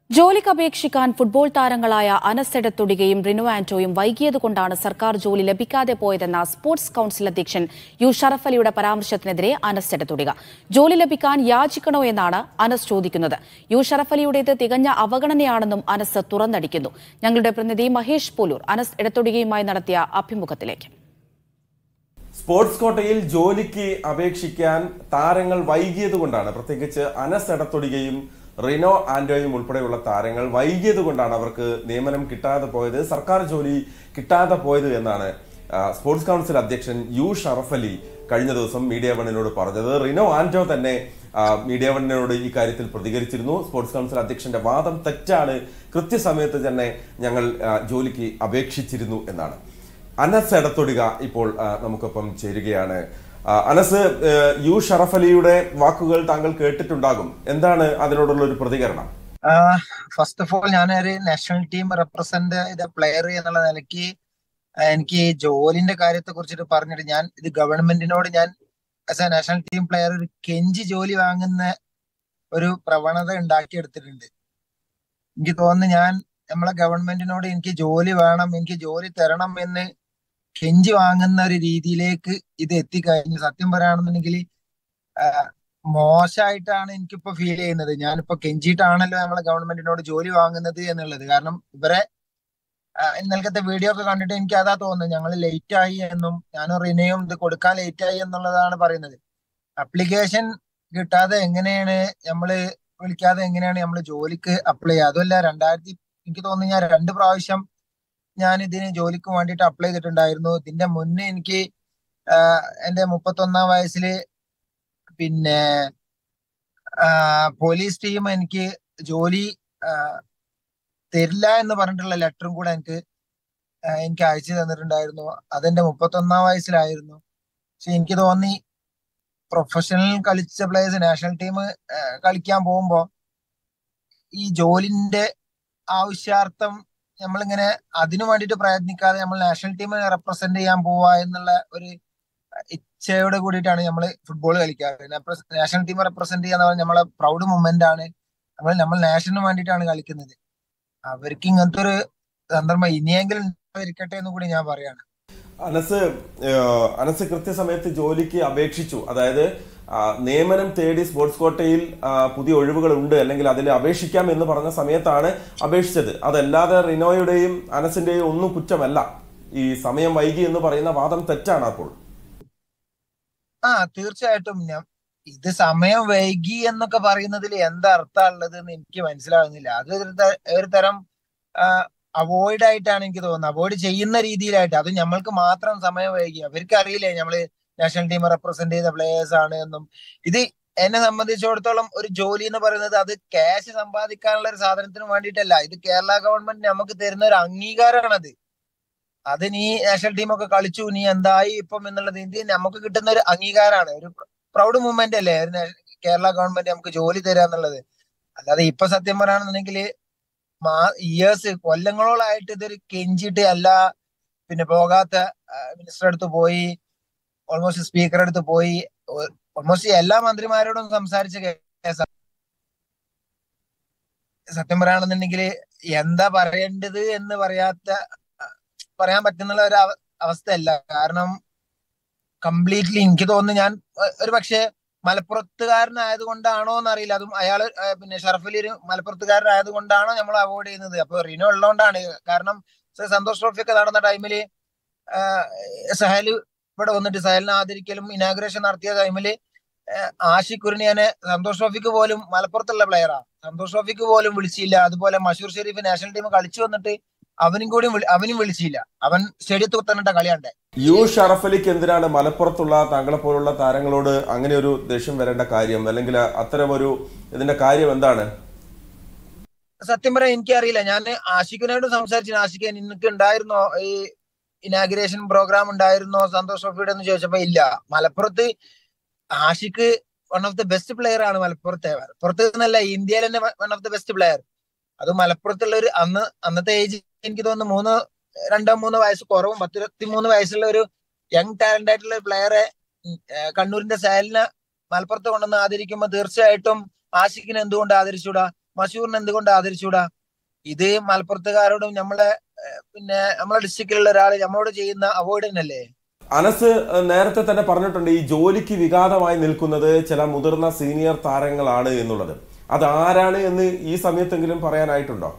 ജോലിക്ക് അപേക്ഷിക്കാൻ ഫുട്ബോൾ താരങ്ങളായ അനസ് എടത്തൊടികയും റിനു ആന്റോയും വൈകിയതുകൊണ്ടാണ് സർക്കാർ ജോലി ലഭിക്കാതെ പോയതെന്ന സ്പോർട്സ് കൌൺസിൽ അധ്യക്ഷൻ യു ഷറഫ് അലിയുടെ പരാമർശത്തിനെതിരെ അനസ് എടത്തൊടിക ജോലി ലഭിക്കാൻ യാചിക്കണോ എന്നാണ് അനസ് ചോദിക്കുന്നത് യു ഷറഫ് അലിയുടേത് തികഞ്ഞ അവഗണനയാണെന്നും അനസ് തുറന്നടിക്കുന്നു ഞങ്ങളുടെ പ്രതിനിധി മഹേഷ് പോലൂർ അനസ് എടത്തൊടികയുമായി നടത്തിയ അഭിമുഖത്തിലേക്ക് സ്പോർട്സ് കോട്ടയിൽ ജോലിക്ക് അപേക്ഷിക്കാൻ താരങ്ങൾ വൈകിയത് കൊണ്ടാണ് പ്രത്യേകിച്ച് അനസ് എടത്തൊടികയും റിനോ ആന്റോയും ഉൾപ്പെടെയുള്ള താരങ്ങൾ വൈകിയത് കൊണ്ടാണ് അവർക്ക് നിയമനം കിട്ടാതെ പോയത് സർക്കാർ ജോലി കിട്ടാതെ പോയത് എന്നാണ് ആ, സ്പോർട്സ് കൗൺസിൽ അധ്യക്ഷൻ യു ഷറഫ് അലി കഴിഞ്ഞ ദിവസം മീഡിയ വണ്ണിനോട് പറഞ്ഞത് റിനോ ആന്റോ തന്നെ ആ, മീഡിയ വണ്ണിനോട് ഈ കാര്യത്തിൽ പ്രതികരിച്ചിരുന്നു സ്പോർട്സ് കൗൺസിൽ അധ്യക്ഷന്റെ വാദം തെറ്റാണ് കൃത്യസമയത്ത് തന്നെ ഞങ്ങൾ ആ, ജോലിക്ക് അപേക്ഷിച്ചിരുന്നു എന്നാണ് അനസ് എടത്തൊടിക ഇപ്പോൾ ആ, നമുക്കൊപ്പം ചേരുകയാണ് ആ, അനസ് ഏ, യു ഷറഫ് അലിയുടെ വാക്കുകൾ താങ്കൾ കേട്ടിട്ടുണ്ടാകും എന്താണ് അതിനോടുള്ള ഒരു പ്രതികരണം ഫസ്റ്റ് ഓഫ് ഓൾ ഞാനൊരു നാഷണൽ ടീം റെപ്രസെന്റ് ചെയ്ത പ്ലെയർ എന്നുള്ള നിലയ്ക്ക് ആ, എനിക്ക് ഈ ജോലിന്റെ കാര്യത്തെ കുറിച്ചിട്ട് പറഞ്ഞിട്ട് ഞാൻ ഇത് ഗവൺമെന്റിനോട് ഞാൻ as a national team player ഒരു കെഞ്ചി ജോലി വാങ്ങുന്ന ഒരു പ്രവണത ഉണ്ടാക്കിയെടുത്തിട്ടുണ്ട് എനിക്ക് തോന്നുന്നു ഞാൻ നമ്മളെ ഗവൺമെന്റിനോട് എനിക്ക് ജോലി വേണം എനിക്ക് ജോലി തരണം എന്ന് കെഞ്ചി വാങ്ങുന്ന ഒരു രീതിയിലേക്ക് ഇത് എത്തിക്കഴിഞ്ഞു സത്യം പറയുകയാണെന്നുണ്ടെങ്കിൽ മോശമായിട്ടാണ് എനിക്കിപ്പോ ഫീൽ ചെയ്യുന്നത് ഞാനിപ്പോ കെഞ്ചിയിട്ടാണല്ലോ നമ്മളെ ഗവൺമെന്റിനോട് ജോലി വാങ്ങുന്നത് എന്നുള്ളത് കാരണം ഇവരെ ആ, ഇന്നലത്തെ വീഡിയോ ഒക്കെ കണ്ടിട്ട് എനിക്ക് അതാ തോന്നുന്നത് ഞങ്ങൾ ലേറ്റ് ആയി എന്നും ഞാനും റിനയും ഇത് കൊടുക്കാൻ ലേറ്റ് ആയി എന്നുള്ളതാണ് പറയുന്നത് അപ്ലിക്കേഷൻ കിട്ടാതെ എങ്ങനെയാണ് നമ്മള് വിളിക്കാതെ എങ്ങനെയാണ് നമ്മൾ ജോലിക്ക് അപ്ലൈ ചെയ്യുക അതുമല്ല രണ്ടായിരത്തി എനിക്ക് തോന്നുന്നു ഞാൻ രണ്ട് പ്രാവശ്യം ഞാൻ ഇതിന് ജോലിക്ക് വേണ്ടിയിട്ട് അപ്ലൈ ചെയ്തിട്ടുണ്ടായിരുന്നു ഇതിന്റെ മുന്നേ എനിക്ക് ആഹ് എന്റെ മുപ്പത്തൊന്നാം വയസ്സില് പിന്നെ ആഹ് പോലീസ് ടീം എനിക്ക് ജോലി ആഹ് തരില്ല എന്ന് പറഞ്ഞിട്ടുള്ള ലെറ്ററും കൂടെ എനിക്ക് ആഹ് എനിക്ക് അയച്ചു തന്നിട്ടുണ്ടായിരുന്നു അതെന്റെ മുപ്പത്തൊന്നാം വയസ്സിലായിരുന്നു പക്ഷെ എനിക്ക് തോന്നി പ്രൊഫഷണൽ കളിച്ച പ്ലേയേഴ്സ് നാഷണൽ ടീം കളിക്കാൻ പോകുമ്പോ ഈ ജോലിന്റെ ആവശ്യാർത്ഥം നമ്മളിങ്ങനെ അതിനു വേണ്ടിയിട്ട് പ്രയത്നിക്കാതെ നമ്മൾ നാഷണൽ ടീമിനെ റെപ്രസെന്റ് ചെയ്യാൻ പോവാ എന്നുള്ള ഒരു ഇച്ഛയോട് കൂടിയിട്ടാണ് നമ്മൾ ഫുട്ബോൾ കളിക്കാറ് നാഷണൽ ടീം റെപ്രസെന്റ് ചെയ്യാന്ന് പറഞ്ഞാൽ നമ്മളെ പ്രൗഡ് മൊമെന്റ് ആണ് നമ്മൾ നമ്മൾ നാഷണലിന് വേണ്ടിയിട്ടാണ് കളിക്കുന്നത് അവർക്ക് ഇങ്ങനത്തെ ഒരു സന്ദർഭം ഇനിയെങ്കിലും ഉണ്ടായിരിക്കട്ടെ എന്ന് കൂടി ഞാൻ പറയാണ് അനസ് ഏ, അനസ് കൃത്യസമയത്ത് ജോലിക്ക് അപേക്ഷിച്ചു അതായത് ആ, നിയമനം തേടി സ്പോർട്സ് കോട്ടയിൽ ആ, പുതിയ ഒഴിവുകൾ ഉണ്ട് അല്ലെങ്കിൽ അതിൽ അപേക്ഷിക്കാം എന്ന് പറഞ്ഞ സമയത്താണ് അപേക്ഷിച്ചത് അതല്ലാതെ റിനോയുടെയും അനസിന്റെയും ഒന്നും കുറ്റമല്ല ഈ സമയം വൈകി എന്ന് പറയുന്ന വാദം തെറ്റാണ് അപ്പോൾ ആ തീർച്ചയായിട്ടും ഞാൻ ഇത് സമയം വൈകി എന്നൊക്കെ പറയുന്നതിൽ എന്താ അർത്ഥമുള്ളത് എന്ന് എനിക്ക് മനസ്സിലാകുന്നില്ല അത് ഒരു ത- ഒരു തരം അവോയ്ഡ് ആയിട്ടാണ് എനിക്ക് തോന്നുന്നത് അവോയ്ഡ് ചെയ്യുന്ന രീതിയിലായിട്ട് അത് നമ്മൾക്ക് മാത്രം സമയം വൈകി അവർക്ക് അറിയില്ലേ നമ്മള് നാഷണൽ ടീം റെപ്രസെന്റ് ചെയ്ത പ്ലേയേഴ്സ് ആണ് എന്നും ഇത് എന്നെ സംബന്ധിച്ചിടത്തോളം ഒരു ജോലി എന്ന് പറയുന്നത് അത് ക്യാഷ് സമ്പാദിക്കാനുള്ള ഒരു സാധനത്തിന് വേണ്ടിയിട്ടല്ല ഇത് കേരള ഗവൺമെന്റ് നമുക്ക് തരുന്ന ഒരു അംഗീകാരമാണത് അത് നീ നാഷണൽ ടീമൊക്കെ കളിച്ചു നീ എന്തായി ഇപ്പം എന്നുള്ളത് ഇത് നമുക്ക് കിട്ടുന്ന ഒരു അംഗീകാരമാണ് ഒരു പ്രൗഡ് മൂവ്മെന്റ് അല്ലേ ഒരു നാ- കേരള ഗവൺമെന്റ് നമുക്ക് ജോലി തരാ എന്നുള്ളത് അല്ലാതെ ഇപ്പൊ സത്യം പറയുകയാണെന്നുണ്ടെങ്കിൽ മാ ഇയേഴ്സ് കൊല്ലങ്ങളോളായിട്ട് ഇതൊരു കെഞ്ചിട്ട് എല്ലാ പിന്നെ പോകാത്ത മിനിസ്റ്റർ അടുത്ത് പോയി ഓൾമോസ്റ്റ് സ്പീക്കർ അടുത്ത് പോയി ഓൾമോസ്റ്റ് എല്ലാ മന്ത്രിമാരോടും സംസാരിച്ച കേസാ സത്യം പറയുകയാണെന്നുണ്ടെങ്കിൽ എന്താ പറയേണ്ടത് എന്ന് പറയാത്ത പറയാൻ പറ്റുന്ന ഒരു അവ- അവസ്ഥയല്ല കാരണം കംപ്ലീറ്റ്ലി എനിക്ക് തോന്നുന്നു ഞാൻ ഒ- ഒരു പക്ഷേ മലപ്പുറത്തുകാരനായത് കൊണ്ടാണോ എന്നറിയില്ല അതും അയാള് ആ, പിന്നെ ഷറഫലി ഒരു മലപ്പുറത്തുകാരനായത് കൊണ്ടാണോ നമ്മൾ അവോയ്ഡ് ചെയ്യുന്നത് അപ്പൊ റിനോ ഉള്ളതുകൊണ്ടാണ് കാരണം സ- സന്തോഷ് ട്രോഫി ഒക്കെ നടന്ന ടൈമില് സഹൽ ഇവിടെ വന്നിട്ട് സഹലിനെ ആദരിക്കലും ഇനാഗ്രേഷൻ നടത്തിയ ടൈമില് ആഷിഖ് കുരുണിയാനെ സന്തോഷ് ട്രോഫിക്ക് പോലും മലപ്പുറത്തുള്ള പ്ലെയറാ സന്തോഷ് ട്രോഫിക്ക് പോലും വിളിച്ചില്ല അതുപോലെ മഷൂർ ഷെരീഫ് നാഷണൽ ടീം കളിച്ചു വന്നിട്ട് അവനും കൂടി വിളി- അവനും വിളിച്ചില്ല അവൻ സ്റ്റേഡിയത്തിൽ കുത്തന്നിട്ട കളിയാണ്ടേ യു ഷറഫ് അലിക്ക് എന്തിനാണ് മലപ്പുറത്തുള്ള താങ്കളെ പോലുള്ള താരങ്ങളോട് അങ്ങനെ ഒരു ദേഷ്യം വരേണ്ട കാര്യം അല്ലെങ്കിൽ അത്തരം ഒരു ഇതിന്റെ കാര്യം എന്താണ് സത്യം പറയാൻ എനിക്കറിയില്ല ഞാൻ ആഷിഖിനോട് സംസാരിച്ചു ആഷിഖ് നിനക്ക് ഉണ്ടായിരുന്നോ ഈ ഇനാഗ്രേഷൻ പ്രോഗ്രാം ഉണ്ടായിരുന്നോ സന്തോഷ് ട്രോഫിയുടെ എന്ന് ചോദിച്ചപ്പോ ഇല്ല മലപ്പുറത്ത് Ashiq one of the best player ആണ് മലപ്പുറത്തെ മലപ്പുറത്ത് എന്നല്ല ഇന്ത്യയിൽ തന്നെ one of the best player അത് മലപ്പുറത്തുള്ള ഒരു അന്ന് അന്നത്തെ ഏജ് എനിക്ക് തോന്നുന്നു മൂന്ന് രണ്ടോ മൂന്നോ വയസ്സ് കുറവും പത്തിരുപത്തി മൂന്ന് വയസ്സുള്ള ഒരു യങ് ടാലന്റ് ആയിട്ടുള്ള ഒരു പ്ലെയറെ കണ്ണൂരിന്റെ സാലിനെ മലപ്പുറത്ത് കൊണ്ടുവന്ന് ആദരിക്കുമ്പോൾ തീർച്ചയായിട്ടും ആഷിഖിനെ എന്തുകൊണ്ട് ആദരിച്ചൂടാ മഷൂറിനെ എന്തുകൊണ്ട് ആദരിച്ചൂടാ ഇത് മലപ്പുറത്തുകാരോടും നമ്മളെ ഏഹ്, പിന്നെ നമ്മളെ ഡിസ്ട്രിക്റ്റിലുള്ള ഒരാൾ നമ്മളോട് ചെയ്യുന്ന അവോയ്ഡ് തന്നെയല്ലേ അനസ് ഏഹ്, നേരത്തെ തന്നെ പറഞ്ഞിട്ടുണ്ട് ഈ ജോലിക്ക് വിഘാതമായി നിൽക്കുന്നത് ചില മുതിർന്ന സീനിയർ താരങ്ങളാണ് എന്നുള്ളത് അത് ആരാണ് എന്ന് ഈ സമയത്തെങ്കിലും പറയാനായിട്ടുണ്ടോ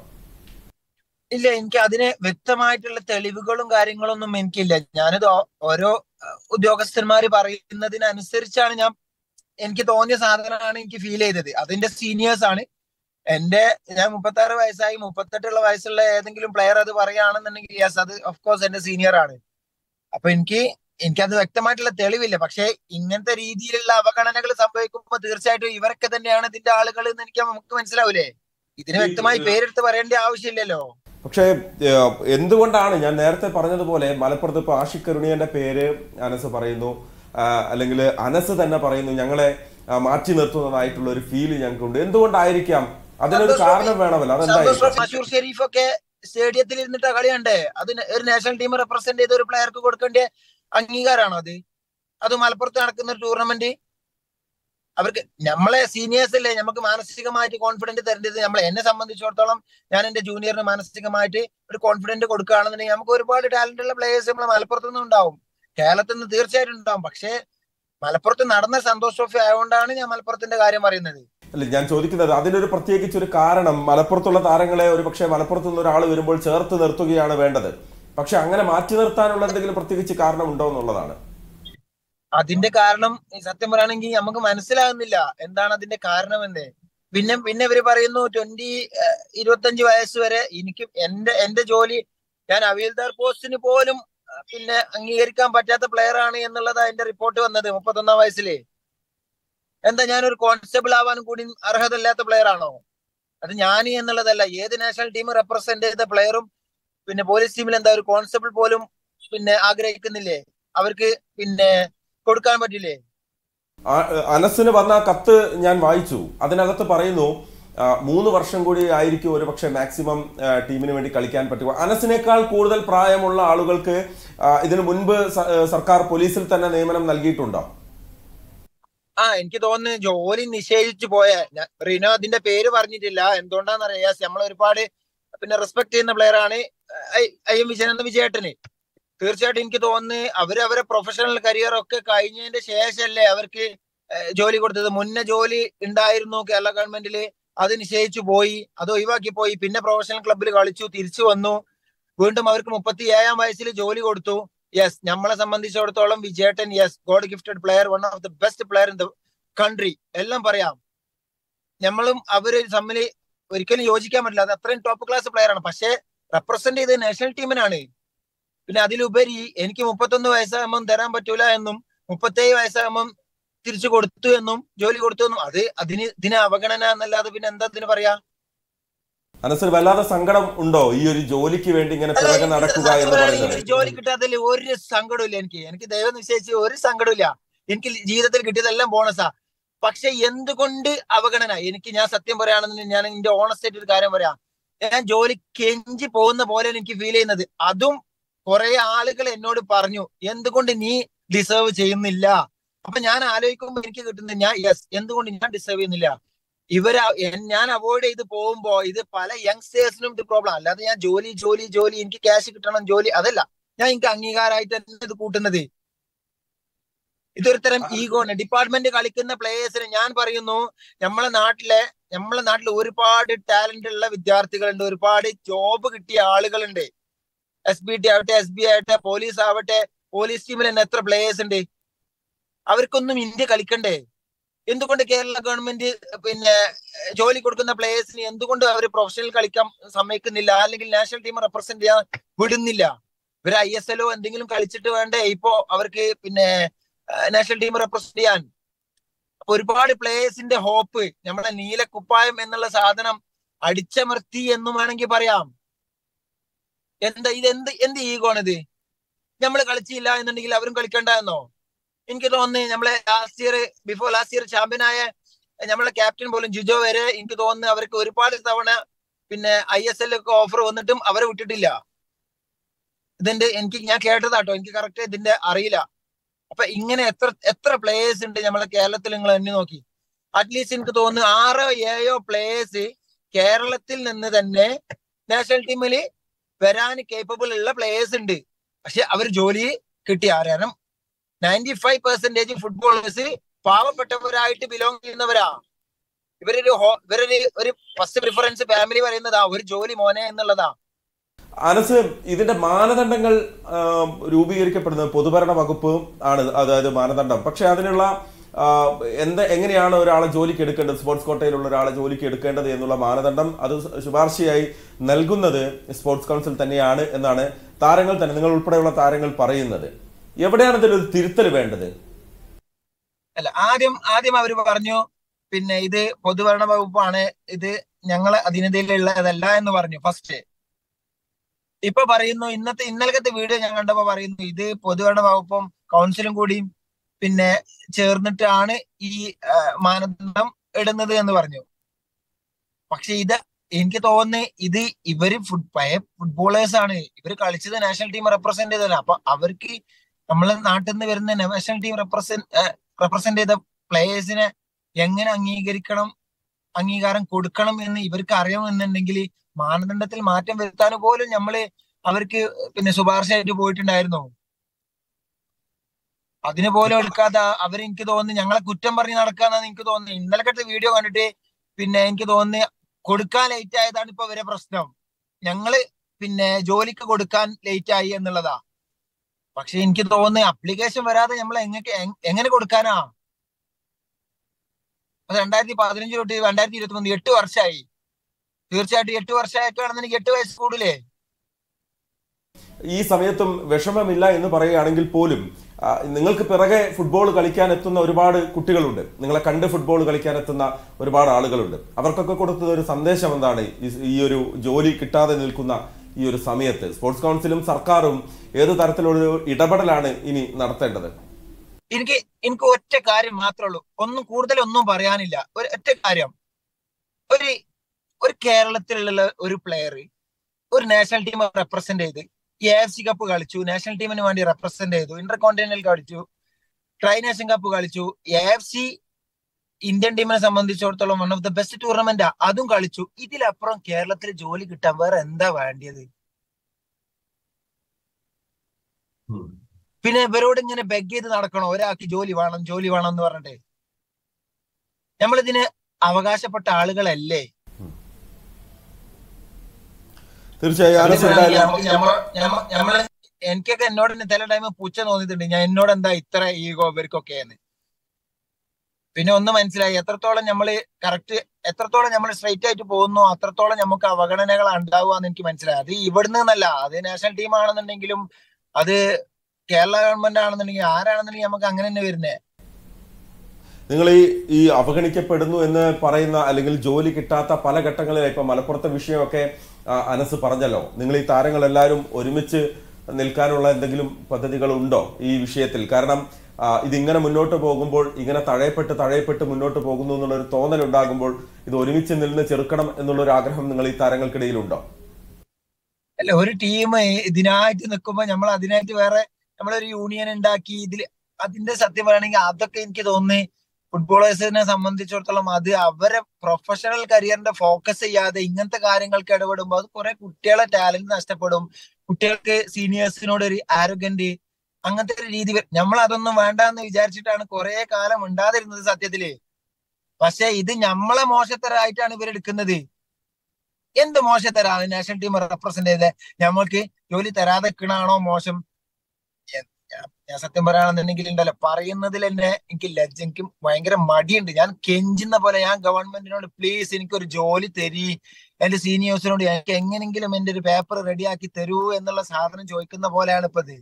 ഇല്ല എനിക്ക് അതിന് വ്യക്തമായിട്ടുള്ള തെളിവുകളും കാര്യങ്ങളൊന്നും എനിക്കില്ല ഞാനിത് ഓ- ഓരോ അഹ്, ഉദ്യോഗസ്ഥന്മാര് പറയുന്നതിനനുസരിച്ചാണ് ഞാൻ എനിക്ക് തോന്നിയ സാധനമാണ് എനിക്ക് ഫീൽ ചെയ്തത് അതിന്റെ സീനിയേഴ്സ് ആണ് എന്റെ ഞാൻ മുപ്പത്തി ആറ് വയസ്സായി മുപ്പത്തെട്ടുള്ള വയസ്സുള്ള ഏതെങ്കിലും പ്ലെയർ അത് പറയുകയാണെന്നുണ്ടെങ്കിൽ യെസ് അത് ഓഫ് കോഴ്സ് എന്റെ സീനിയർ ആണ് അപ്പൊ എനിക്ക് എനിക്കത് വ്യക്തമായിട്ടുള്ള തെളിവില്ല പക്ഷെ ഇങ്ങനത്തെ രീതിയിലുള്ള അവഗണനകൾ സംഭവിക്കുമ്പോൾ തീർച്ചയായിട്ടും ഇവരൊക്കെ തന്നെയാണ് ഇതിന്റെ ആളുകൾ എന്ന് എനിക്ക് നമുക്ക് മനസ്സിലാവൂലേ ഇതിന് വ്യക്തമായി പേരെടുത്ത് പറയേണ്ട ആവശ്യമില്ലല്ലോ പക്ഷേ ഏഹ്, എന്തുകൊണ്ടാണ് ഞാൻ നേരത്തെ പറഞ്ഞതുപോലെ മലപ്പുറത്ത് ഇപ്പൊ ആഷിഖ് കരുണിയന്റെ പേര് അനസ് പറയുന്നു ആ, അല്ലെങ്കിൽ അനസ് തന്നെ പറയുന്നു ഞങ്ങളെ ആ, മാറ്റി നിർത്തുന്നതായിട്ടുള്ള ഒരു ഫീല് ഞങ്ങൾക്കുണ്ട് എന്തുകൊണ്ടായിരിക്കാം അതിനൊരു സന്തോഷ് കാരണം വേണമല്ലോ സന്തോഷ് അതെന്തായിരിക്കും ട്രോഫി മഷൂർ ഷെരീഫ് ഒക്കെ സ്റ്റേഡിയത്തിൽ ഇരുന്നിട്ട് കളി കണ്ടേ അത് ഒരു നാഷണൽ ടീം റെപ്രസെന്റ് ചെയ്ത ഒരു പ്ലെയർക്ക് കൊടുക്കേണ്ട അംഗീകാരമാണോ അത് അത് മലപ്പുറത്ത് നടക്കുന്ന ഒരു ടൂർണമെന്റ് അവർക്ക് നമ്മളെ സീനിയേഴ്സ് അല്ലേ നമുക്ക് മാനസികമായിട്ട് കോൺഫിഡന്റ് തരേണ്ടത് നമ്മളെ എന്നെ സംബന്ധിച്ചിടത്തോളം ഞാൻ എന്റെ ജൂനിയറിന് മാനസികമായിട്ട് ഒരു കോൺഫിഡന്റ് കൊടുക്കുകയാണെന്നുണ്ടെങ്കിൽ നമുക്ക് ഒരുപാട് ടാലന്റ് ഉള്ള പ്ലേയേഴ്സ് നമ്മളെ മലപ്പുറത്ത് നിന്ന് ഉണ്ടാവും കേരളത്തിൽ നിന്ന് തീർച്ചയായിട്ടും ഉണ്ടാവും പക്ഷേ മലപ്പുറത്ത് നടന്ന സന്തോഷ് ട്രോഫി ആയതുകൊണ്ടാണ് ഞാൻ മലപ്പുറത്തിന്റെ കാര്യം പറയുന്നത് അല്ല ഞാൻ ചോദിക്കുന്നത് അതിനൊരു പ്രത്യേകിച്ച് ഒരു കാരണം മലപ്പുറത്തുള്ള താരങ്ങളെ ഒരു പക്ഷേ മലപ്പുറത്ത് നിന്ന് ഒരാൾ വരുമ്പോൾ ചേർത്ത് നിർത്തുകയാണ് വേണ്ടത് പക്ഷെ അങ്ങനെ മാറ്റി നിർത്താനുള്ള എന്തെങ്കിലും പ്രത്യേകിച്ച് കാരണം ഉണ്ടോ എന്നുള്ളതാണ് അതിന്റെ കാരണം ഈ സത്യം പറയുകയാണെങ്കിൽ നമുക്ക് മനസ്സിലാകുന്നില്ല എന്താണ് അതിന്റെ കാരണം എന്ന് പിന്നെ പിന്നെ ഇവര് പറയുന്നു ട്വന്റി ഇരുപത്തഞ്ച് വയസ്സ് വരെ എനിക്ക് എന്റെ എന്റെ ജോലി ഞാൻ അവീൽദാർ പോസ്റ്റിന് പോലും അഹ് പിന്നെ അംഗീകരിക്കാൻ പറ്റാത്ത പ്ലെയർ ആണ് എന്നുള്ളത് അതിന്റെ റിപ്പോർട്ട് വന്നത് മുപ്പത്തൊന്നാം വയസ്സില് എന്താ ഞാനൊരു കോൺസ്റ്റബിൾ ആവാനും കൂടി അർഹതയില്ലാത്ത പ്ലെയർ ആണോ അത് ഞാൻ എന്നുള്ളതല്ല ഏത് നാഷണൽ ടീം റെപ്രസെന്റ് ചെയ്ത പ്ലെയറും പിന്നെ പോലീസ് ടീമിൽ എന്താ ഒരു കോൺസ്റ്റബിൾ പോലും പിന്നെ ആഗ്രഹിക്കുന്നില്ലേ അവർക്ക് പിന്നെ കൊടുക്കാൻ പറ്റില്ലേ ആ- അനസിന് വന്ന കത്ത് ഞാൻ വായിച്ചു അതിനകത്ത് പറയുന്നു ആ, മൂന്ന് വർഷം കൂടി ആയിരിക്കും ഒരു പക്ഷേ മാക്സിമം ആ, ടീമിന് വേണ്ടി കളിക്കാൻ പറ്റുക അനസിനേക്കാൾ കൂടുതൽ പ്രായമുള്ള ആളുകൾക്ക് ആ, ഇതിനു മുൻപ് സ- ആ, സർക്കാർ പോലീസിൽ തന്നെ നിയമനം നൽകിയിട്ടുണ്ടോ ആ എനിക്ക് തോന്നുന്നു ജോലി നിഷേധിച്ചു പോയ ഞാൻ- റിനോ അതിന്റെ പേര് പറഞ്ഞിട്ടില്ല എന്തുകൊണ്ടാന്നറിയാ നമ്മൾ ഒരുപാട് പിന്നെ റെസ്പെക്ട് ചെയ്യുന്ന പ്ലെയർ ആണ് ഐ- ഐ എം വിജയൻ എന്ന വിജയേട്ടന് തീർച്ചയായിട്ടും എനിക്ക് തോന്നുന്നു അവര് അവരെ പ്രൊഫഷണൽ കരിയർ ഒക്കെ കഴിഞ്ഞതിന്റെ ശേഷമല്ലേ അവർക്ക് ഏഹ്, ജോലി കൊടുത്തത് മുന്നേ ജോലി ഉണ്ടായിരുന്നു കേരള ഗവൺമെന്റില് അത് നിശ്ചയിച്ചു പോയി അത് ഒഴിവാക്കി പോയി പിന്നെ പ്രൊഫഷണൽ ക്ലബ്ബിൽ കളിച്ചു തിരിച്ചു വന്നു വീണ്ടും അവർക്ക് മുപ്പത്തി ഏഴാം വയസ്സിൽ ജോലി കൊടുത്തു യെസ് നമ്മളെ സംബന്ധിച്ചിടത്തോളം വിജയേട്ടൻ yes god gifted player one of the best player in the country എല്ലാം പറയാം നമ്മളും അവര് തമ്മിൽ ഒരിക്കലും യോജിക്കാൻ പറ്റില്ല അത് അത്രയും ടോപ്പ് ക്ലാസ് പ്ലെയർ ആണ് പക്ഷേ റെപ്രസെന്റ് ചെയ്തത് നാഷണൽ ടീമിനാണ് പിന്നെ അതിലുപരി എനിക്ക് മുപ്പത്തൊന്ന് വയസ്സാകുമ്പം തരാൻ പറ്റൂല എന്നും മുപ്പത്തേഴ് വയസ്സാകുമ്പം തിരിച്ചു കൊടുത്തു എന്നും ജോലി കൊടുത്തു എന്നും അത് അതിന് ഇതിന് അവഗണന എന്നല്ലാതെ പിന്നെ എന്താ ഇതിന് പറയാ അനസിന് വല്ലാതെ സങ്കടം ഉണ്ടോ ഈ ഒരു ജോലിക്ക് വേണ്ടി ഇങ്ങനെ അല്ല, പിറകെ എനിക്ക് നടക്കുക സത്യം എന്ന് പറയുകയാണെങ്കിൽ പറയുന്നത് ഒരു ജോലി കിട്ടാത്തതിൽ ഒരു സങ്കടമില്ല എനിക്ക് എനിക്ക് ദൈവം നിശ്ചയിച്ച് ഒരു സങ്കടമില്ല എനിക്ക് ജീവിതത്തിൽ കിട്ടിയതെല്ലാം ബോണസാ പക്ഷെ എന്തുകൊണ്ട് അവഗണന എനിക്ക് ഞാൻ സത്യം പറയുകയാണെന്ന് ഞാൻ എന്റെ ഓണസ്റ്റ് ആയിട്ട് ഒരു കാര്യം പറയാം ഞാൻ ജോലി കെഞ്ചി പോകുന്ന പോലെയാണ് എനിക്ക് ഫീൽ ചെയ്യുന്നത് അതും കുറെ ആളുകൾ എന്നോട് പറഞ്ഞു എന്തുകൊണ്ട് നീ ഡിസേർവ് ചെയ്യുന്നില്ല അപ്പൊ ഞാൻ ആലോചിക്കുമ്പോൾ എനിക്ക് കിട്ടുന്നത് ഞാൻ യെസ് എന്തുകൊണ്ട് ഞാൻ ഡിസേർവ് ചെയ്യുന്നില്ല ഇവര് എൻ- ഞാൻ അവോയ്ഡ് ചെയ്ത് പോകുമ്പോ ഇത് പല യങ്സ്റ്റേഴ്സിനും ഇത് പ്രോബ്ലം അല്ലാതെ ഞാൻ ജോലി ജോലി ജോലി എനിക്ക് ക്യാഷ് കിട്ടണം ജോലി അതല്ല ഞാൻ എനിക്ക് അംഗീകാരമായിട്ട് തന്നെ ഇത് കൂട്ടുന്നത് ഇതൊരു തരം ഈഗോ ആണ് ഡിപ്പാർട്ട്മെന്റ് കളിക്കുന്ന പ്ലേയേഴ്സിന് ഞാൻ പറയുന്നു നമ്മളെ നാട്ടിലെ നമ്മളെ നാട്ടിൽ ഒരുപാട് ടാലന്റ് ഉള്ള വിദ്യാർത്ഥികളുണ്ട് ഒരുപാട് ജോബ് കിട്ടിയ ആളുകളുണ്ട് എസ് ബി ടി ആവട്ടെ എസ് ബി ആവട്ടെ പോലീസ് ആവട്ടെ പോലീസ് ടീമിൽ തന്നെ എത്ര പ്ലേയേഴ്സ് ഉണ്ട് അവർക്കൊന്നും ഇന്ത്യ കളിക്കണ്ടേ എന്തുകൊണ്ട് കേരള ഗവൺമെന്റ് പിന്നെ ഏഹ്, ജോലി കൊടുക്കുന്ന പ്ലേയേഴ്സിന് എന്തുകൊണ്ട് അവർ പ്രൊഫഷണൽ കളിക്കാൻ സമ്മതിക്കുന്നില്ല അല്ലെങ്കിൽ നാഷണൽ ടീം റെപ്രസെന്റ് ചെയ്യാൻ വിടുന്നില്ല ഇവർ ഐ എസ് എല്ലോ എന്തെങ്കിലും കളിച്ചിട്ട് വേണ്ടേ ഇപ്പോ അവർക്ക് പിന്നെ നാഷണൽ ടീം റെപ്രസെന്റ് ചെയ്യാൻ അപ്പൊ ഒരുപാട് പ്ലേയേഴ്സിന്റെ ഹോപ്പ് നമ്മുടെ നീലക്കുപ്പായം എന്നുള്ള സാധനം അടിച്ചമർത്തി എന്നും വേണമെങ്കിൽ പറയാം എന്താ ഇത് എന്ത് എന്ത് ഈഗോണിത് നമ്മൾ കളിച്ചില്ല എന്നുണ്ടെങ്കിൽ അവരും കളിക്കണ്ട എന്നോ എനിക്ക് തോന്നുന്നു നമ്മളെ last year before last year ചാമ്പ്യനായ നമ്മളെ ക്യാപ്റ്റൻ പോലും ജിജോ വരെ എനിക്ക് തോന്നുന്നു അവർക്ക് ഒരുപാട് തവണ പിന്നെ ഐ എസ് എൽ ഒക്കെ ഓഫർ വന്നിട്ടും അവരെ വിട്ടിട്ടില്ല ഇതിന്റെ എനിക്ക് ഞാൻ കേട്ടതാട്ടോ എനിക്ക് കറക്റ്റ് ഇതിന്റെ അറിയില്ല അപ്പൊ ഇങ്ങനെ എത്ര എത്ര പ്ലേയേഴ്സ് ഉണ്ട് നമ്മളെ കേരളത്തിൽ നിങ്ങൾ എണ്ണി നോക്കി അറ്റ്ലീസ്റ്റ് എനിക്ക് തോന്നുന്നു ആറോ ഏഴോ പ്ലേയേഴ്സ് കേരളത്തിൽ നിന്ന് തന്നെ നാഷണൽ ടീമിൽ വരാൻ കേപ്പബിൾ ഉള്ള പ്ലേയേഴ്സ് ഉണ്ട് പക്ഷെ അവർ ജോലി കിട്ടിയ കാരണം നയൻറ്റി ഫൈവ് പെർസെന്റേജ് ഫുട്ബോളേഴ്സ് പാവപ്പെട്ടവരായിട്ട് ബിലോങ് ചെയ്യുന്നവരാ ഇവരൊരു ഹോ- ഇവരൊരു ഒരു ഫസ്റ്റ് പ്രിഫറൻസ് ഫാമിലി പറയുന്നതാ ഒരു ജോലി മോനെ എന്നുള്ളതാ അനസ് ഇതിന്റെ മാനദണ്ഡങ്ങൾ ആ, രൂപീകരിക്കപ്പെടുന്നത് പൊതുഭരണ വകുപ്പ് ആണ് അതായത് മാനദണ്ഡം പക്ഷെ അതിനുള്ള ആ, എന്ത് എങ്ങനെയാണ് ഒരാളെ ജോലിക്ക് എടുക്കേണ്ടത് സ്പോർട്സ് കോട്ടയിലുള്ള ഒരാളെ ജോലിക്ക് എടുക്കേണ്ടത് എന്നുള്ള മാനദണ്ഡം അത് ശുപാർശയായി നൽകുന്നത് സ്പോർട്സ് കൗൺസിൽ തന്നെയാണ് എന്നാണ് താരങ്ങൾ തന്നെ നിങ്ങൾ ഉൾപ്പെടെയുള്ള താരങ്ങൾ പറയുന്നത് എവിടെയാണ് ഇതിലൊരു തിരുത്തൽ വേണ്ടത് അല്ല ആദ്യം ആദ്യം അവർ പറഞ്ഞു പിന്നെ ഇത് പൊതുഭരണ വകുപ്പാണ് ഇത് ഞങ്ങളെ അധീനതയിലുള്ളതല്ല എന്ന് പറഞ്ഞു ഫസ്റ്റ് ഇപ്പൊ പറയുന്നു ഇന്നത്തെ ഇന്നലത്തെ വീഡിയോ ഞാൻ കണ്ടപ്പോ പറയുന്നു ഇത് പൊതുഭരണ വകുപ്പും കൗൺസിലും കൂടിയും പിന്നെ ചേർന്നിട്ടാണ് ഈ ആ, മാനദണ്ഡം ഇടുന്നത് എന്ന് പറഞ്ഞു പക്ഷെ ഇത് എനിക്ക് തോന്നുന്നു ഇത് ഇവര് ഫുട് പഴയ ഫുട്ബോളേഴ്സ് ആണ് ഇവര് കളിച്ചത് നാഷണൽ ടീം റെപ്രസെന്റ് ചെയ്തതാണ് അപ്പൊ അവർക്ക് നമ്മളെ നാട്ടിൽ നിന്ന് വരുന്ന നാഷണൽ ടീം റെപ്രസെന്റ് റെപ്രസെന്റ് ചെയ്ത പ്ലേയേഴ്സിനെ എങ്ങനെ അംഗീകരിക്കണം അംഗീകാരം കൊടുക്കണം എന്ന് ഇവർക്ക് അറിയണമെന്നുണ്ടെങ്കിൽ മാനദണ്ഡത്തിൽ മാറ്റം വരുത്താൻ പോലും നമ്മള് അവർക്ക് പിന്നെ ശുപാർശയായിട്ട് പോയിട്ടുണ്ടായിരുന്നു അതിന് പോലും എടുക്കാതെ അവർ എനിക്ക് തോന്നുന്നു ഞങ്ങളെ കുറ്റം പറഞ്ഞ് നടക്കാന്നാണ് എനിക്ക് തോന്നുന്നത് ഇന്നലത്തെ വീഡിയോ കണ്ടിട്ട് പിന്നെ എനിക്ക് തോന്നുന്നു കൊടുക്കാൻ ലേറ്റ് ആയതാണ് ഇപ്പൊ ഇവരെ പ്രശ്നം ഞങ്ങള് പിന്നെ ജോലിക്ക് കൊടുക്കാൻ ലേറ്റ് ആയി എന്നുള്ളതാ പക്ഷെ എനിക്ക് തോന്നുന്നു അപ്ലിക്കേഷൻ വരാതെ നമ്മൾ എങ്ങനെ എങ്ങനെ കൊടുക്കാനാ അത് രണ്ടായിരത്തി പതിനഞ്ച് തൊട്ട് രണ്ടായിരത്തി ഇരുപത്തി മൂന്ന് എട്ട് വർഷമായി തീർച്ചയായിട്ടും എട്ട് വർഷമായിട്ടാണെന്ന് എട്ട് വയസ്സ് കൂടില്ലേ ഈ സമയത്തും വിഷമമില്ല എന്ന് പറയുകയാണെങ്കിൽ പോലും ആ, നിങ്ങൾക്ക് പിറകെ ഫുട്ബോൾ കളിക്കാൻ എത്തുന്ന ഒരുപാട് കുട്ടികളുണ്ട് നിങ്ങളെ കണ്ട് ഫുട്ബോൾ കളിക്കാൻ എത്തുന്ന ഒരുപാട് ആളുകളുണ്ട് അവർക്കൊക്കെ കൊടുത്തത് ഒരു സന്ദേശം എന്താണ് ഈ- ഈ ഒരു ജോലി കിട്ടാതെ നിൽക്കുന്ന ഈ ഒരു സമയത്ത് സ്പോർട്സ് കൗൺസിലും സർക്കാരും ഏത് തരത്തിലുള്ള ഇടപെടലാണ് ഇനി നടത്തേണ്ടത് എനിക്ക് എനിക്ക് ഒറ്റ കാര്യം മാത്രമേ ഉള്ളൂ ഒന്നും കൂടുതൽ ഒന്നും പറയാനില്ല ഒരു ഒറ്റ കാര്യം ഒരു ഒരു കേരളത്തിലുള്ള ഒരു പ്ലെയർ ഒരു നാഷണൽ ടീം റെപ്രസെന്റ് ചെയ്ത് എ എഫ് സി കപ്പ് കളിച്ചു നാഷണൽ ടീമിന് വേണ്ടി റെപ്രസെന്റ് ചെയ്തു ഇന്റർ കോണ്ടിനെന്റൽ കളിച്ചു ട്രൈ നേഷൻ കപ്പ് കളിച്ചു എ എഫ് സി ഇന്ത്യൻ ടീമിനെ സംബന്ധിച്ചിടത്തോളം one of the best tournament അതും കളിച്ചു ഇതിലപ്പുറം കേരളത്തിൽ ജോലി കിട്ടാൻ വേറെ എന്താ വേണ്ടിയത് പിന്നെ ഇവരോട് ഇങ്ങനെ ബെഗ് ചെയ്ത് നടക്കണോ ഒരാൾക്ക് ജോലി വേണം ജോലി വേണം എന്ന് പറഞ്ഞിട്ട് നമ്മളിതിന് അവകാശപ്പെട്ട ആളുകളല്ലേ തീർച്ചയായും അനസ് എന്തായാലും ഞമ്മ- ഞമ്മ- ഞമ്മ- ഞമ്മള് എനിക്കൊക്കെ എന്നോട് തന്നെ ചില ടൈം പുച്ഛ തോന്നിയിട്ടുണ്ട് ഞാൻ എന്നോട് എന്താ ഇത്ര ഈഗോ ഇവർക്കൊക്കെ എന്ന് പിന്നെ ഒന്ന് മനസ്സിലായി എത്രത്തോളം നമ്മള് കറക്റ്റ് എത്രത്തോളം നമ്മൾ സ്ട്രൈറ്റ് ആയിട്ട് പോകുന്നു അത്രത്തോളം നമുക്ക് അവഗണനകൾ ഉണ്ടാവുക എന്ന് എനിക്ക് മനസ്സിലായി അത് ഇവിടുന്ന് എന്നല്ല അത് നാഷണൽ ടീം ആണെന്നുണ്ടെങ്കിലും അത് കേരള ഗവൺമെന്റ് ആണെന്നുണ്ടെങ്കിൽ ആരാണെന്നുണ്ടെങ്കിൽ നമുക്ക് അങ്ങനെ തന്നെ വരുന്നേ നിങ്ങൾ ഈ ഈ അവഗണിക്കപ്പെടുന്നു എന്ന് പറയുന്ന അല്ലെങ്കിൽ ജോലി കിട്ടാത്ത പല ഘട്ടങ്ങളിലായി ഇപ്പൊ മലപ്പുറത്തെ വിഷയമൊക്കെ ആ, അനസ് പറഞ്ഞല്ലോ നിങ്ങൾ ഈ താരങ്ങൾ എല്ലാവരും ഒരുമിച്ച് നിൽക്കാനുള്ള എന്തെങ്കിലും പദ്ധതികൾ ഉണ്ടോ ഈ വിഷയത്തിൽ കാരണം ആ, ഇതിങ്ങനെ മുന്നോട്ട് പോകുമ്പോൾ ഇങ്ങനെ തഴയപ്പെട്ട് തഴയപ്പെട്ട് മുന്നോട്ട് പോകുന്നു എന്നുള്ള ഒരു തോന്നൽ ഉണ്ടാകുമ്പോൾ ഇത് ഒരുമിച്ച് നിന്ന് ചെറുക്കണം എന്നുള്ള ഒരു ആഗ്രഹം നിങ്ങൾ ഈ താരങ്ങൾക്കിടയിലുണ്ടോ അല്ല ഒരു ടീം ഇതിനായിട്ട് നിൽക്കുമ്പോ നമ്മൾ അതിനായിട്ട് വേറെ നമ്മളൊരു യൂണിയൻ ഉണ്ടാക്കി ഇതിൽ അതിന്റെ സത്യം പറയുകയാണെങ്കിൽ അതൊക്കെ എനിക്ക് തോന്നുന്നു ഫുട്ബോളേഴ്സിനെ സംബന്ധിച്ചിടത്തോളം അത് അവരെ പ്രൊഫഷണൽ കരിയറിന്റെ ഫോക്കസ് ചെയ്യാതെ ഇങ്ങനത്തെ കാര്യങ്ങൾക്ക് ഇടപെടുമ്പോൾ അത് കുറെ കുട്ടികളെ ടാലന്റ് നഷ്ടപ്പെടും കുട്ടികൾക്ക് സീനിയേഴ്സിനോട് ഒരു ആരോഗ്യന്റ് അങ്ങനത്തെ ഒരു രീതി വരും. നമ്മൾ അതൊന്നും വേണ്ട എന്ന് വിചാരിച്ചിട്ടാണ് കുറെ കാലം ഉണ്ടാതിരുന്നത് സത്യത്തില് പക്ഷെ ഇത് നമ്മളെ മോശത്തരായിട്ടാണ് ഇവരെടുക്കുന്നത് എന്ത് മോശത്തരാണ് നാഷണൽ ടീം റെപ്രസെന്റ് ചെയ്ത് നമ്മൾക്ക് ജോലി തരാതെ നിൽക്കണാണോ മോശം എ- ഞാൻ- ഞാൻ സത്യം പറയുകയാണെന്നുണ്ടെങ്കിൽ ഉണ്ടല്ലോ പറയുന്നതിൽ തന്നെ എനിക്ക് ലജ്ജ എനിക്ക് ഭയങ്കര മടിയുണ്ട് ഞാൻ കെഞ്ചുന്ന പോലെ ഞാൻ ഗവൺമെന്റിനോട് പ്ലീസ് എനിക്കൊരു ജോലി തരി എന്റെ സീനിയേഴ്സിനോട് എനിക്ക് എങ്ങനെങ്കിലും എന്റെ ഒരു പേപ്പർ റെഡിയാക്കി തരൂ എന്നുള്ള സാധനം ചോദിക്കുന്ന പോലെയാണ് ഇപ്പൊ ഇത്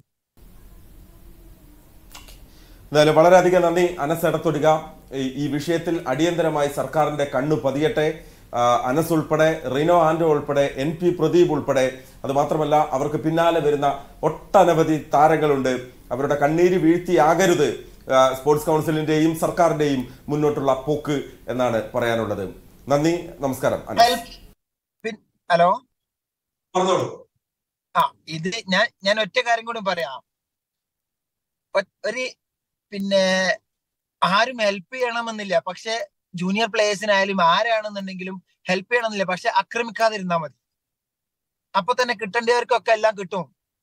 എന്തായാലും വളരെയധികം നന്ദി അനസ് എടത്തൊടുക ഈ- ഈ വിഷയത്തിൽ അടിയന്തരമായി സർക്കാരിന്റെ കണ്ണു പതിയട്ടെ ആ, അനസ് ഉൾപ്പെടെ റിനോ ആൻഡോ ഉൾപ്പെടെ എൻ പി പ്രദീപ് ഉൾപ്പെടെ അത് മാത്രമല്ല അവർക്ക് പിന്നാലെ വരുന്ന ഒട്ടനവധി താരങ്ങളുണ്ട് അവരുടെ കണ്ണീര് വീഴ്ത്തിയാകരുത് ആ, സ്പോർട്സ് കൗൺസിലിന്റെയും സർക്കാരിന്റെയും മുന്നോട്ടുള്ള പോക്ക് എന്നാണ് പറയാനുള്ളത് നന്ദി നമസ്കാരം അനസ് പിൻ- ഹലോ പറഞ്ഞോളൂ ആ ഇത് ഞാൻ ഞാൻ ഒറ്റ കാര്യം കൂടി പറയാം ഒ- ഒരു പിന്നെ ആരും ഹെൽപ്പ് ചെയ്യണമെന്നില്ല പക്ഷെ ജൂനിയർ പ്ലേയേഴ്സിനായാലും ആരാണെന്നുണ്ടെങ്കിലും ഹെൽപ്പ് ചെയ്യണമെന്നില്ല പക്ഷെ ആക്രമിക്കാതിരുന്നാൽ മതി അപ്പൊ തന്നെ കിട്ടേണ്ടവർക്കൊക്കെ എല്ലാം കിട്ടും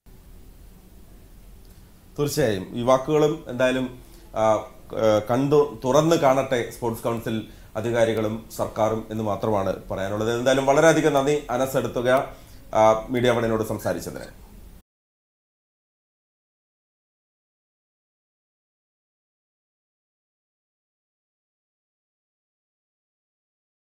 തീർച്ചയായും ഈ വാക്കുകളും എന്തായാലും ആ, ആ, കണ്ടു തുറന്ന് കാണട്ടെ സ്പോർട്സ് കൗൺസിൽ അധികാരികളും സർക്കാരും എന്ന് മാത്രമാണ് പറയാനുള്ളത് എന്തായാലും വളരെയധികം നന്ദി അനസ് എടുത്തുക ആ, മീഡിയ വണിനോട് സംസാരിച്ചതിന്